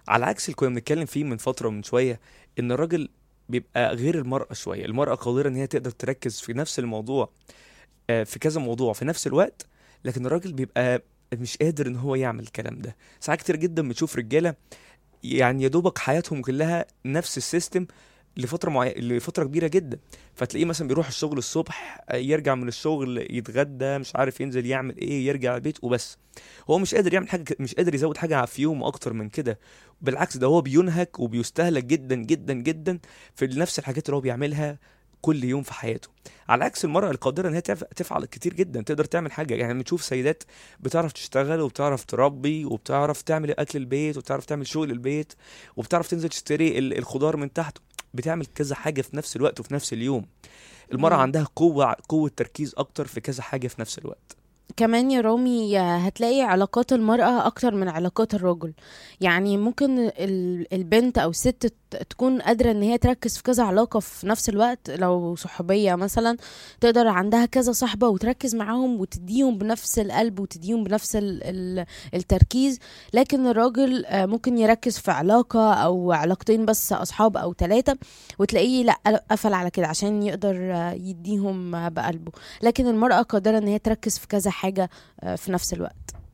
على عكس اللي كنا بنتكلم فيه من فتره من شويه ان الراجل بيبقى غير المراه شويه المراه قادره ان هي تقدر تركز في نفس الموضوع آه، في كذا موضوع في نفس الوقت لكن الراجل بيبقى مش قادر ان هو يعمل الكلام ده ساعات كتير جدا بتشوف رجاله يعني يا دوبك حياتهم كلها نفس السيستم لفتره معي... لفتره كبيره جدا فتلاقيه مثلا بيروح الشغل الصبح آه، يرجع من الشغل يتغدى مش عارف ينزل يعمل ايه يرجع البيت وبس هو مش قادر يعمل حاجه ك- مش قادر يزود حاجه في يومه اكتر من كده بالعكس ده هو بينهك وبيستهلك جدا جدا جدا في نفس الحاجات اللي هو بيعملها كل يوم في حياته على عكس المرأة القادرة ان هي تف- تفعل كتير جدا تقدر تعمل حاجة يعني بنشوف سيدات بتعرف تشتغل وبتعرف تربي وبتعرف تعمل اكل البيت وبتعرف تعمل شغل البيت وبتعرف تنزل تشتري ال- الخضار من تحت بتعمل كذا حاجة في نفس الوقت وفي نفس اليوم المرأة مم. عندها قوة قوة تركيز اكتر في كذا حاجة في نفس الوقت كمان يا رامي هتلاقي علاقات المرأة أكتر من علاقات الرجل يعني ممكن ال- البنت أو الست ت- تكون قادرة إن هي تركز في كذا علاقة في نفس الوقت لو صحوبية مثلا تقدر عندها كذا صاحبة وتركز معاهم وتديهم بنفس القلب وتديهم بنفس ال ال التركيز لكن الراجل آه، ممكن يركز في علاقة أو علاقتين بس أصحاب أو ثلاثة وتلاقيه لأ قفل على كده عشان يقدر آه، يديهم آه، بقلبه لكن المرأة قادرة إن هي تركز في كذا حاجة آه، في نفس الوقت